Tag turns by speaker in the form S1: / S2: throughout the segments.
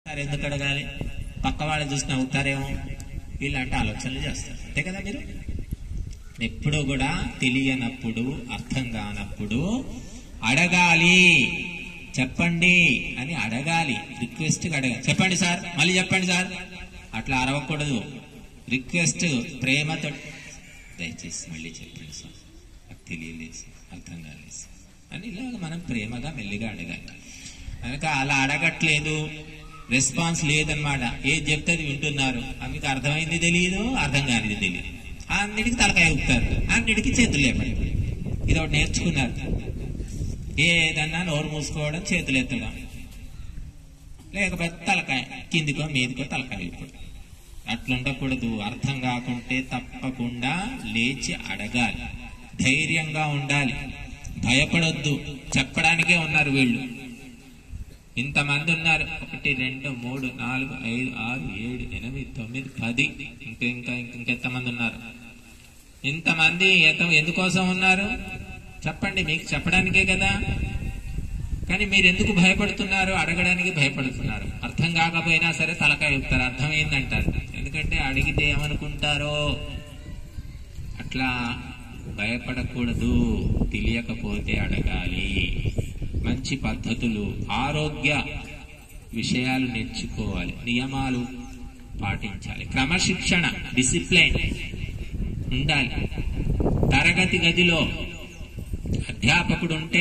S1: Sir ఎందుకు అడగాలి పక్క వాళ్ళు చూసి నవ్వుతారేమో ఇలాంటి ఆలోచనలు చేస్తారు అంతే కదా మీరు ఎప్పుడు కూడా తెలియనప్పుడు అర్థం కానప్పుడు అడగాలి చెప్పండి అని అడగాలి రిక్వెస్ట్ అడగాలి చెప్పండి సార్ మళ్ళీ చెప్పండి సార్ అట్లా అరవకూడదు రిక్వెస్ట్ ప్రేమతో దయచేసి మళ్ళీ చెప్పండి సార్ నాకు తెలియలేదు సార్ అర్థం కాలేదు సార్ అని ఇలాగ మనం ప్రేమగా మెల్లిగా అడగాలి కనుక అలా అడగట్లేదు రెస్పాన్స్ లేదనమాట ఏది చెప్తే అది వింటున్నారు అందుకు అర్థమైంది తెలియదు అర్థం కానిది తెలియదు అన్నిటికీ తలకాయ ఊపుతారు అన్నిటికీ చేతులు లేపండి ఇది ఒకటి నేర్చుకున్నారు ఏదన్నా నోరు మూసుకోవడం చేతులు ఎత్తడం లేకపోతే తలకాయ కిందికో మీదికో తలకాయ ఇప్పుడు అట్లా ఉండకూడదు అర్థం కాకుంటే తప్పకుండా లేచి అడగాలి ధైర్యంగా ఉండాలి భయపడొద్దు చెప్పడానికే ఉన్నారు వీళ్ళు ఇంతమంది ఉన్నారు ఒకటి రెండు మూడు నాలుగు ఐదు ఆరు ఏడు ఎనిమిది తొమ్మిది పది ఇంకా ఇంకా ఇంకెంతమంది ఉన్నారు ఇంతమంది ఎంత ఎందుకోసం ఉన్నారు చెప్పండి మీకు చెప్పడానికే కదా కానీ మీరు ఎందుకు భయపడుతున్నారు అడగడానికి భయపడుతున్నారు అర్థం కాకపోయినా సరే తలకాయ ఊపుతారు అర్థమైందంటారు ఎందుకంటే అడిగితే ఏమనుకుంటారో అట్లా భయపడకూడదు తెలియకపోతే అడగాలి మంచి పద్ధతులు ఆరోగ్య విషయాలు నేర్చుకోవాలి నియమాలు పాటించాలి క్రమశిక్షణ డిసిప్లైన్ ఉండాలి తరగతి గదిలో అధ్యాపకుడు ఉంటే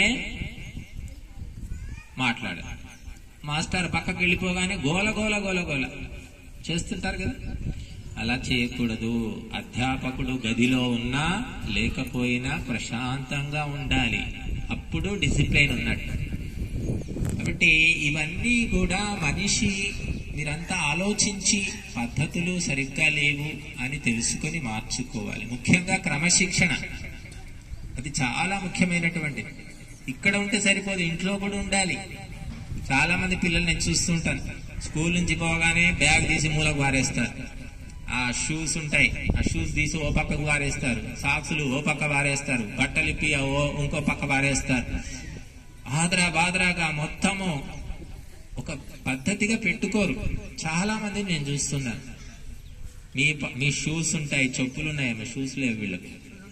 S1: మాట్లాడాలి మాస్టర్ పక్కకి వెళ్ళిపోగానే గోల గోల గోల గోల చేస్తుంటారు కదా అలా చేయకూడదు అధ్యాపకుడు గదిలో ఉన్నా లేకపోయినా ప్రశాంతంగా ఉండాలి అప్పుడు డిసిప్లైన్ ఉన్నట్టు కాబట్టి ఇవన్నీ కూడా మనిషి మీరంతా ఆలోచించి పద్ధతులు సరిగ్గా లేవు అని తెలుసుకొని మార్చుకోవాలి ముఖ్యంగా క్రమశిక్షణ అది చాలా ముఖ్యమైనటువంటిది ఇక్కడ ఉంటే సరిపోదు ఇంట్లో కూడా ఉండాలి చాలా మంది పిల్లలు నేను చూస్తుంటాను స్కూల్ నుంచి పోగానే బ్యాగ్ తీసి మూలకు వారేస్తారు ఆ షూస్ ఉంటాయి ఆ షూస్ తీసి ఓ పక్కకు వారేస్తారు సాక్సులు ఓ పక్క వారేస్తారు బట్టలు ఇప్పి ఓ ఇంకో పక్క వారేస్తారు ఆదరా బాదరాగా మొత్తము ఒక పద్ధతిగా పెట్టుకోరు చాలా మంది నేను చూస్తున్నాను మీ ప- మీ షూస్ ఉంటాయి చెప్పులు ఉన్నాయి మీ షూస్ లేవు వీళ్ళకి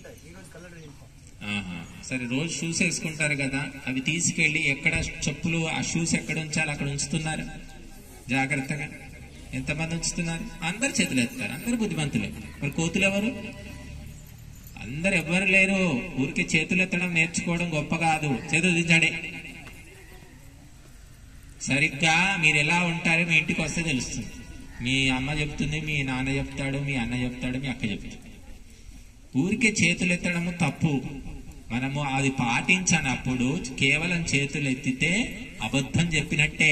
S1: ఆహా. సరే రోజు షూస్ వేసుకుంటారు కదా అవి తీసుకెళ్లి ఎక్కడ చెప్పులు ఆ షూస్ ఎక్కడ ఉంచాలి అక్కడ ఉంచుతున్నారు జాగ్రత్తగా ఎంతమంది ఉంచుతున్నారు అందరు చేతులు ఎత్తారు అందరు బుద్ధిమంతులే మరి కోతులు ఎవరు అందరు ఎవ్వరు లేరు ఊరికి చేతులు ఎత్తడం నేర్చుకోవడం గొప్ప కాదు చేతులు దించండి సరిగ్గా మీరు ఎలా ఉంటారో మీ ఇంటికి వస్తే తెలుస్తుంది మీ అమ్మ చెప్తుంది మీ నాన్న చెప్తాడు మీ అన్న చెప్తాడు మీ అక్క చెప్తాడు ఊరికే చేతులు ఎత్తడము తప్పు మనము అది పాటించనప్పుడు కేవలం చేతులు ఎత్తితే అబద్ధం చెప్పినట్టే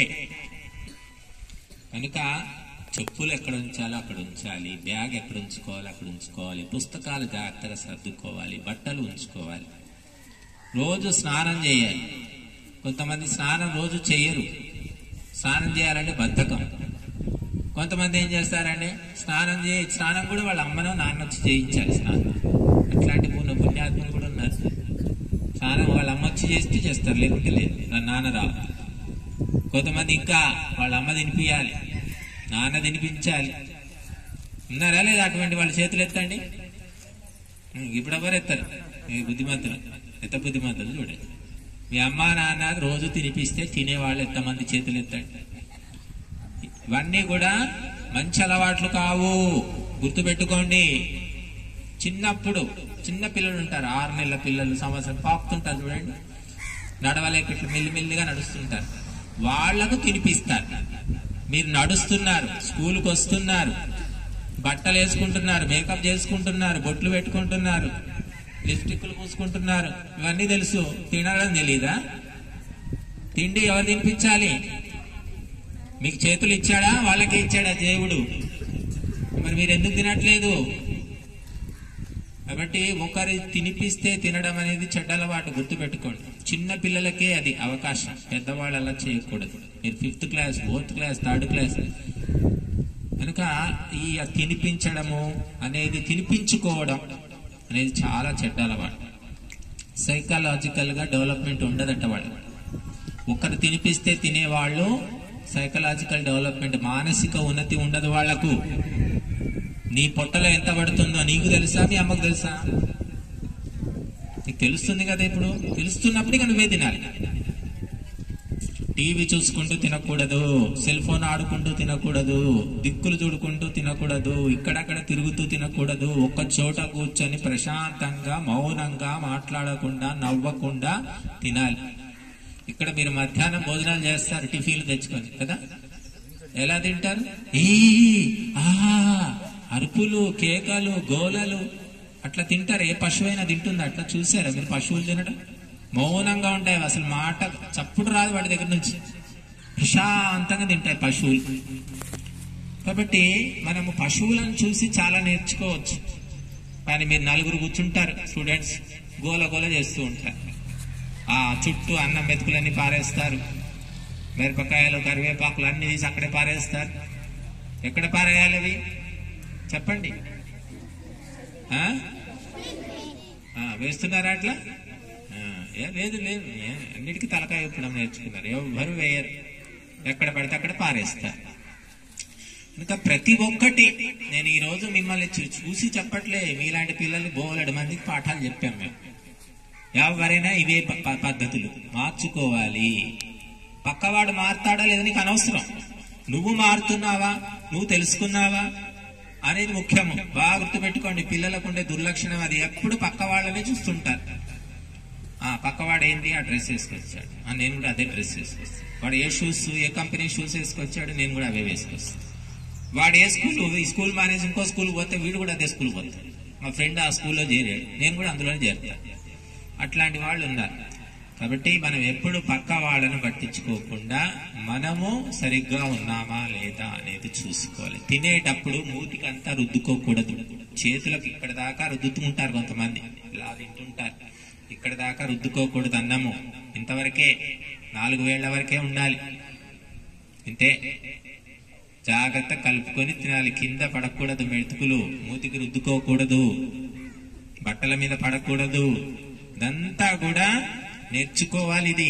S1: కనుక చెప్పులు ఎక్కడ ఉంచాలో అక్కడ ఉంచాలి బ్యాగ్ ఎక్కడ ఉంచుకోవాలి అక్కడ ఉంచుకోవాలి పుస్తకాలు జాగ్రత్తగా సర్దుకోవాలి బట్టలు ఉంచుకోవాలి రోజు స్నానం చేయాలి కొంతమంది స్నానం రోజు చేయరు స్నానం చేయాలంటే బద్ధకం కొంతమంది ఏం చేస్తారంటే స్నానం చే స్నానం కూడా వాళ్ళ అమ్మనో నాన్న వచ్చి చేయించాలి స్నానం అట్లాంటి పుణ్య పుణ్యాత్ములు కూడా ఉన్నారు స్నానం వాళ్ళ అమ్మ వచ్చి చేస్తే చేస్తారు లేకుంటే లేదు వాళ్ళ నాన్న రావు కొంతమంది ఇంకా వాళ్ళ అమ్మ తినిపించాలి నాన్న తినిపించాలి ఉన్నారా లేదా అటువంటి వాళ్ళ చేతులు ఎత్తండి ఉం, ఇప్పుడు ఎవరు ఎత్తారు మీ బుద్ధిమంతులు ఎంత బుద్ధిమంతులు చూడండి మీ అమ్మ నాన్న రోజు తినిపిస్తే తినేవాళ్ళు ఎంతమంది చేతులు ఎత్తండి ఇవన్నీ కూడా మంచి అలవాట్లు కావు గుర్తుపెట్టుకోండి చిన్నప్పుడు చిన్న పిల్లలు ఉంటారు ఆరు నెలల పిల్లలు సంవత్సరం పాకుతుంటారు చూడండి నడవలేక ఇట్లా మెల్లిమెల్లిగా నడుస్తుంటారు వాళ్లకు తినిపిస్తారు మీరు నడుస్తున్నారు స్కూల్కి వస్తున్నారు బట్టలు వేసుకుంటున్నారు మేకప్ చేసుకుంటున్నారు బొట్లు పెట్టుకుంటున్నారు లిప్స్టిక్లు పూసుకుంటున్నారు ఇవన్నీ తెలుసు తినడం తెలీదా తిండి ఎవరు తినిపించాలి మీకు చేతులు ఇచ్చాడా వాళ్ళకే ఇచ్చాడా దేవుడు మరి మీరు ఎందుకు తినట్లేదు కాబట్టి ఒకరి తినిపిస్తే తినడం అనేది చెడ్డ అలవాటు గుర్తుపెట్టుకోండి చిన్న పిల్లలకే అది అవకాశం పెద్దవాళ్ళు అలా చేయకూడదు మీరు fifth class fourth class third class కనుక ఈ తినిపించడము అనేది తినిపించుకోవడం అనేది చాలా చెడ్డ అలవాటు సైకలాజికల్ గా డెవలప్మెంట్ ఉండదట వాళ్ళు ఒకరు తినిపిస్తే తినేవాళ్ళు సైకలాజికల్ డెవలప్మెంట్ మానసిక ఉన్నతి ఉండదు వాళ్లకు నీ పొట్టలో ఎంత పడుతుందో నీకు తెలుసా మీ అమ్మకు తెలుసా నీకు తెలుస్తుంది కదా ఇప్పుడు తెలుస్తున్నప్పుడు ఇక నువ్వే తినాలి టీవీ చూసుకుంటూ తినకూడదు సెల్ ఫోన్ ఆడుకుంటూ తినకూడదు దిక్కులు చూడుకుంటూ తినకూడదు ఇక్కడక్కడ తిరుగుతూ తినకూడదు ఒక్క చోట కూర్చొని ప్రశాంతంగా మౌనంగా మాట్లాడకుండా నవ్వకుండా తినాలి ఇక్కడ మీరు మధ్యాహ్నం భోజనాలు చేస్తారు టిఫిన్లు తెచ్చుకొని కదా ఎలా తింటారు ఈ ఆహా అరుపులు కేకలు గోలలు అట్లా తింటారు ఏ పశువైనా తింటుందా అట్లా చూసారా మీరు పశువులు తినడం మౌనంగా ఉంటాయి అసలు మాట చప్పుడు రాదు వాటి దగ్గర నుంచి ప్రశాంతంగా తింటాయి పశువులు కాబట్టి మనము పశువులను చూసి చాలా నేర్చుకోవచ్చు కానీ మీరు నలుగురు కూర్చుంటారు స్టూడెంట్స్ గోల గోల చేస్తూ ఉంటారు ఆ చుట్టూ అన్నం మెతుకులన్నీ పారేస్తారు మిరపకాయలు కరివేపాకులు అన్ని తీసి అక్కడే పారేస్తారు ఎక్కడ పారేయాలి అవి చెప్పండి ఆ? ఆ, వేస్తున్నారా అట్లా ఆ, ఏ లేదు లేదు ఏ, అన్నిటికీ తలకాయ ఇప్పడం నేర్చుకున్నారు ఎవరు వేయరు ఎక్కడ పడితే అక్కడ పారేస్తారు ఇంకా ప్రతి ఒక్కటి నేను ఈ రోజు మిమ్మల్ని చూ- చూసి చెప్పట్లే మీలాంటి పిల్లలు బోలెడు మందికి పాఠాలు చెప్పాం మేము ఎవరైనా ఇవే ప- ప- పద్ధతులు మార్చుకోవాలి పక్కవాడు మారుతాడా లేదా నీకు అనవసరం నువ్వు మారుతున్నావా నువ్వు తెలుసుకున్నావా అనేది ముఖ్యము బాగా గుర్తుపెట్టుకోండి పిల్లలకు ఉండే దుర్లక్షణం అది ఎప్పుడు పక్క వాళ్ళనే చూస్తుంటారు ఆ పక్కవాడు ఏంటి ఆ డ్రెస్ వేసుకొచ్చాడు ఆ, నేను కూడా అదే డ్రెస్ వేసుకొస్తాను వాడు ఏ షూస్ ఏ కంపెనీ షూస్ వేసుకొచ్చాడు నేను కూడా అవే వేసుకొస్తాను వాడు ఏ స్కూల్ ఈ స్కూల్ మానేసి ఇంకో స్కూల్ పోతే వీడు కూడా అదే స్కూల్ పోతాడు మా ఫ్రెండ్ ఆ స్కూల్లో చేరాడు నేను కూడా అందులోనే చేరుతాను అట్లాంటి వాళ్ళు ఉన్నారు కాబట్టి మనం ఎప్పుడు పక్క వాళ్ళను పట్టించుకోకుండా మనము సరిగ్గా ఉన్నామా లేదా అనేది చూసుకోవాలి తినేటప్పుడు మూతికి అంతా రుద్దుకోకూడదు చేతులకు ఇక్కడ దాకా రుద్దుతూ ఉంటారు కొంతమంది ఇలా తింటుంటారు ఇక్కడ దాకా రుద్దుకోకూడదు అన్నము ఇంతవరకే నాలుగు వేళ్ల వరకే ఉండాలి ఇంతే జాగ్రత్త కలుపుకొని తినాలి కింద పడకూడదు మెతుకులు మూతికి రుద్దుకోకూడదు బట్టల మీద పడకూడదు ఇదంతా కూడా నేర్చుకోవాలి ఇది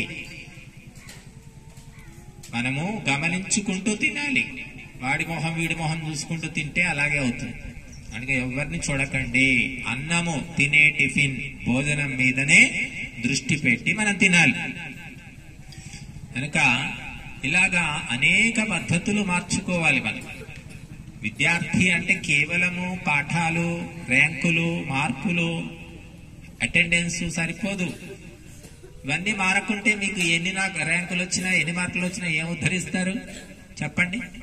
S1: మనము గమనించుకుంటూ తినాలి వాడి మొహం వీడి మొహం చూసుకుంటూ తింటే అలాగే అవుతుంది అందుకే ఎవరిని చూడకండి అన్నము తినే టిఫిన్ భోజనం మీదనే దృష్టి పెట్టి మనం తినాలి కనుక ఇలాగా అనేక పద్ధతులు మార్చుకోవాలి మనం విద్యార్థి అంటే కేవలము పాఠాలు ర్యాంకులు మార్కులు అటెండెన్స్ సరిపోదు ఇవన్నీ మారకుంటే మీకు ఎన్ని నాకు ర్యాంకులు వచ్చినా ఎన్ని మార్కులు వచ్చినా ఏం ఉద్ధరిస్తారు చెప్పండి